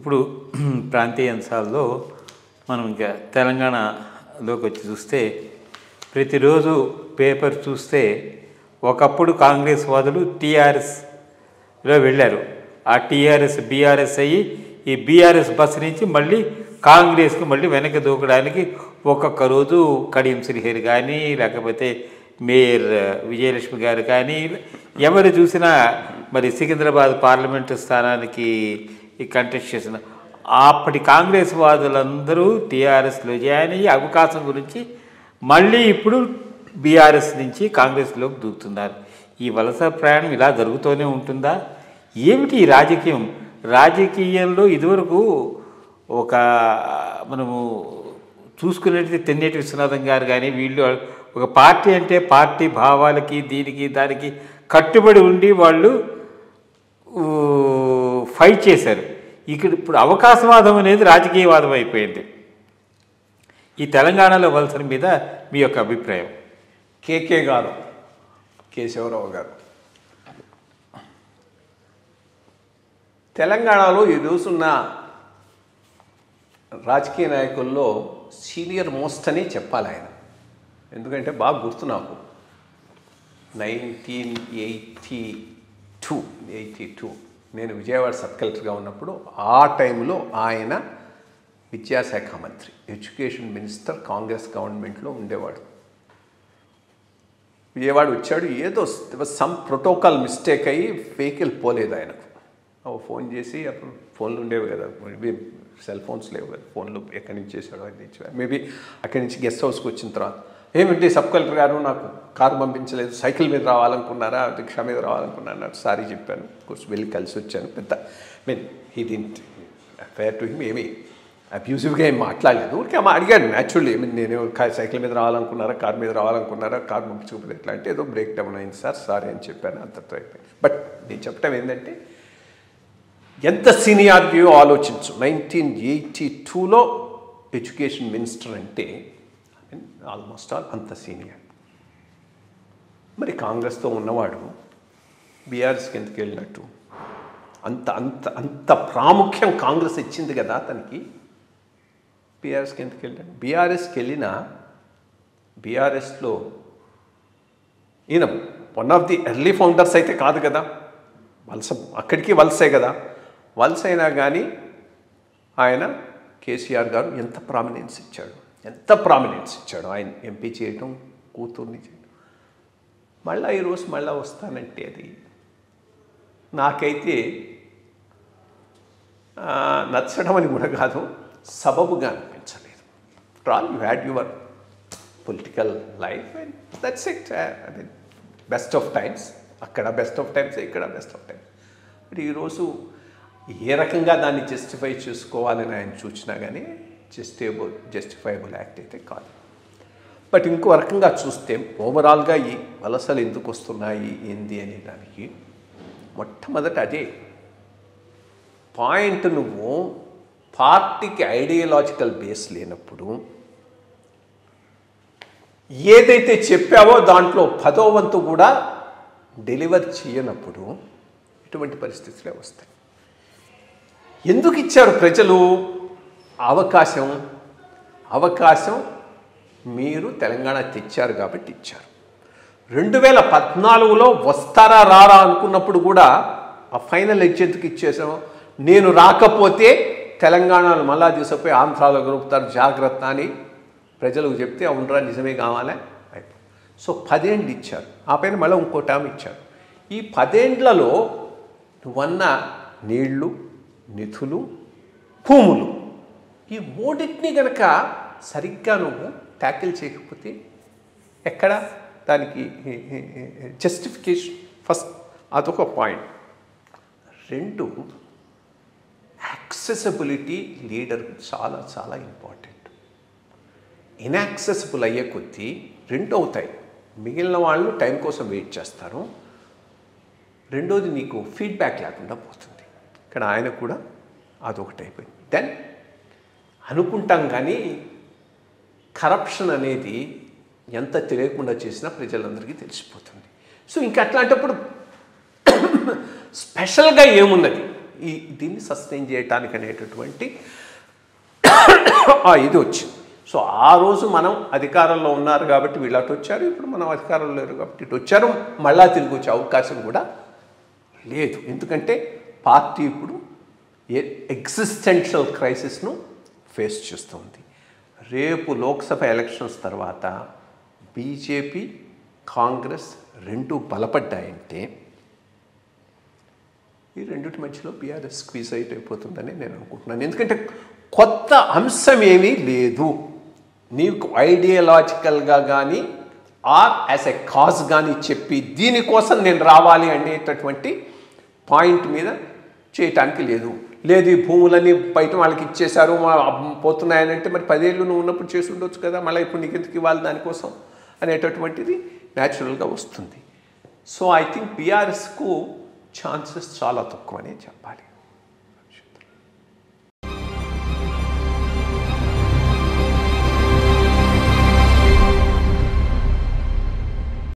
ఇప్పుడు ప్రాంతీయ అంశాల్లో మనం ఇంకా తెలంగాణలోకి వచ్చి చూస్తే ప్రతిరోజు పేపర్ చూస్తే ఒకప్పుడు కాంగ్రెస్ వాదులు టీఆర్ఎస్లో వెళ్ళారు ఆ టీఆర్ఎస్ బీఆర్ఎస్ అయ్యి ఈ బీఆర్ఎస్ బస్ నుంచి మళ్ళీ కాంగ్రెస్కి మళ్ళీ వెనక్కి దూకడానికి ఒక్కొక్క రోజు కడియం శ్రీహరి కానీ లేకపోతే మేయర్ విజయలక్ష్మి గారు కానీ ఎవరు చూసినా మరి సికింద్రాబాద్ పార్లమెంటు స్థానానికి కంటెస్ట్ చేసిన అప్పటి కాంగ్రెస్ వాదులందరూ టీఆర్ఎస్లో జాయిన్ అయ్యి అవకాశం గురించి మళ్ళీ ఇప్పుడు బీఆర్ఎస్ నుంచి కాంగ్రెస్లోకి దూకుతున్నారు ఈ వలస ప్రయాణం ఇలా జరుగుతూనే ఉంటుందా ఏమిటి ఈ రాజకీయం రాజకీయంలో ఇదివరకు ఒక మనము చూసుకునేది తెన్నేటి విశ్వనాథం గారు కానీ వీళ్ళు ఒక పార్టీ అంటే పార్టీ భావాలకి దీనికి దానికి కట్టుబడి ఉండి వాళ్ళు ఊ, ఫైట్ చేశారు ఇక్కడ ఇప్పుడు అవకాశవాదం అనేది రాజకీయవాదం అయిపోయింది ఈ తెలంగాణలో వలసల మీద మీ యొక్క అభిప్రాయం కేకే గారు కేశవరావు గారు తెలంగాణలో ఈ రోజున్న రాజకీయ నాయకుల్లో సీనియర్ మోస్ట్ అనే చెప్పాలి ఆయన ఎందుకంటే బాగా గుర్తు నాకు nineteen eighty two eighty two నేను విజయవాడ సబ్ కలెక్టర్గా ఉన్నప్పుడు ఆ టైంలో ఆయన విద్యాశాఖ మంత్రి ఎడ్యుకేషన్ మినిస్టర్ కాంగ్రెస్ గవర్నమెంట్లో ఉండేవాడు విజయవాడ వచ్చాడు ఏదో సమ్ ప్రోటోకాల్ మిస్టేక్ అయ్యి వెహికల్ పోలేదు ఆయనకు ఓ ఫోన్ చేసి అప్పుడు ఫోన్లు ఉండేవి కదా మేబీ సెల్ ఫోన్స్ లేవు కదా ఫోన్లు ఎక్కడి నుంచి చేశాడో అది నుంచి మేబీ అక్కడి నుంచి గెస్ట్ హౌస్కి వచ్చిన తర్వాత ఏమిటి సబ్ కలెక్టర్ గారు నాకు కారు పంపించలేదు సైకిల్ మీద రావాలనుకున్నారా రిక్షా మీద రావాలనుకున్నారా సారీ చెప్పాను కోర్స్ వెళ్ళి కలిసి వచ్చాను పెద్ద mean he didn't fair to him ఏమీ అబ్యూజివ్గా ఏం మాట్లాడలేదు ఊరికే అమ్మ అడిగాడు న్యాచురల్లీ ఐ మీన్ నేను కా- సైకిల్ మీద రావాలనుకున్నారా కార్ మీద రావాలనుకున్నారా కార్ పంపించకపోతే ఎట్లా అంటే ఏదో బ్రేక్ డౌన్ అయింది సార్ సారీ అని చెప్పాను అంతతో అయిపోయింది బట్ నేను చెప్పడం ఏంటంటే ఎంత సీనియారిటీయో ఆలోచించు నైన్టీన్ ఎయిటీ టూలో ఎడ్యుకేషన్ మినిస్టర్ అంటే ఆల్మోస్ట్ ఆల్ అంత సీనియర్ మరి కాంగ్రెస్తో ఉన్నవాడు బీఆర్ఎస్కి ఎందుకు వెళ్ళినట్టు అంత అంత అంత ప్రాముఖ్యం కాంగ్రెస్ ఇచ్చింది కదా అతనికి బీఆర్ఎస్కి ఎందుకు వెళ్ళాడు బీఆర్ఎస్కి వెళ్ళిన బీఆర్ఎస్లో ఈయన one of the early founders అయితే కాదు కదా వలస అక్కడికి వలసే కదా వలస అయినా కానీ ఆయన కేసీఆర్ గారు ఎంత ప్రామినెన్స్ ఇచ్చాడు ఎంత ప్రామినెన్స్ ఇచ్చాడు ఆయన ఎంపీ చేయటం కూతుర్ని చేయటం మళ్ళీ ఈరోజు మళ్ళీ వస్తానంటే అది నాకైతే ఆ, నచ్చడం అని కూడా కాదు సబబుగా అనిపించలేదు all you had your political life and that's it I mean best of times అక్కడ బెస్ట్ ఆఫ్ టైమ్స్ ఇక్కడ బెస్ట్ ఆఫ్ టైమ్స్ బట్ ఈరోజు ఏ రకంగా దాన్ని జస్టిఫై చేసుకోవాలని ఆయన చూసినా కానీ జస్టిబుల్ జస్టిఫైబుల్ యాక్ట్ అయితే కాదు బట్ ఇంకో రకంగా చూస్తే ఓవరాల్గా ఈ వలసలు ఎందుకు వస్తున్నాయి ఏంది అనే దానికి మొట్టమొదట అదే పాయింట్ నువ్వు పార్టీకి ఐడియాలజికల్ బేస్ లేనప్పుడు ఏదైతే చెప్పావో దాంట్లో పదో వంతు కూడా డెలివర్ చేయనప్పుడు ఇటువంటి పరిస్థితులే వస్తాయి ఎందుకు ఇచ్చారు ప్రజలు అవకాశం అవకాశం మీరు తెలంగాణ తెచ్చారు కాబట్టి ఇచ్చారు రెండు వేల పద్నాలుగులో వస్తారా రారా అనుకున్నప్పుడు కూడా ఆ ఫైనల్ ఎగ్జెంట్కి ఇచ్చేసాం నేను రాకపోతే తెలంగాణను మళ్ళా తీసుకుపోయి ఆంధ్రాలో గడుపుతారు జాగ్రత్త అని ప్రజలకు చెప్తే అవునరా నిజమే కావాలా అయిపో సో పదేండ్లు ఇచ్చారు ఆ పైన మళ్ళీ ఇంకో టర్మ్ ఇచ్చారు ఈ పదేండ్లలో నువ్వన్న నీళ్లు నిధులు భూములు ఈ మూడింటిని గనక సరిగ్గా నువ్వు ట్యాకిల్ చేయకపోతే ఎక్కడ దానికి జస్టిఫికేషన్ ఫస్ట్ అదొక పాయింట్ రెండు యాక్సెసిబిలిటీ లీడర్ చాలా చాలా ఇంపార్టెంట్ ఇన్యాక్సెసిబుల్ అయ్యే కొద్దీ రెండు అవుతాయి మిగిలిన వాళ్ళు టైం కోసం వెయిట్ చేస్తారు రెండోది నీకు ఫీడ్బ్యాక్ లేకుండా పోతుంది ఇక్కడ ఆయన కూడా అదొకటి అయిపోయింది దెన్ అనుకుంటాం కానీ కరప్షన్ అనేది ఎంత తెలియకుండా చేసినా ప్రజలందరికీ తెలిసిపోతుంది సో ఇంకా అట్లాంటప్పుడు స్పెషల్గా ఏమున్నది ఈ దీన్ని సస్టైన్ చేయటానికి అనేటటువంటి ఆ ఇది వచ్చింది సో ఆ రోజు మనం అధికారంలో ఉన్నారు కాబట్టి వీళ్ళు అటు వచ్చారు ఇప్పుడు మనం అధికారంలో లేరు కాబట్టి ఇటు వచ్చారు మళ్ళా తిరిగి వచ్చే అవకాశం కూడా లేదు ఎందుకంటే పార్టీ ఇప్పుడు ఎగ్జిస్టెన్షియల్ క్రైసిస్ను ఫేస్ చేస్తుంది రేపు లోక్సభ ఎలక్షన్స్ తర్వాత బీజేపీ కాంగ్రెస్ రెండు బలపడ్డాయంటే ఈ రెండింటి మధ్యలో బీఆర్ఎస్ స్క్వీజ్ అయిట్ అయిపోతుందని నేను అనుకుంటున్నాను ఎందుకంటే కొత్త అంశం ఏమీ లేదు నీకు ఐడియలాజికల్గా కానీ ఆర్ యాజ్ ఎ కాజ్ కానీ చెప్పి దీనికోసం నేను రావాలి అనేటటువంటి పాయింట్ మీద చేయటానికి లేదు లేదు ఈ భూములన్నీ బయట వాళ్ళకి ఇచ్చేశారు మా- పోతున్నాయనంటే మరి పదేళ్ళు నువ్వు ఉన్నప్పుడు చేసి ఉండొచ్చు కదా మళ్ళీ ఇప్పుడు నీకు ఎందుకు ఇవ్వాలి దానికోసం అనేటటువంటిది న్యాచురల్గా వస్తుంది సో ఐ థింక్ బీఆర్ఎస్కు ఛాన్సెస్ చాలా తక్కువనే చెప్పాలి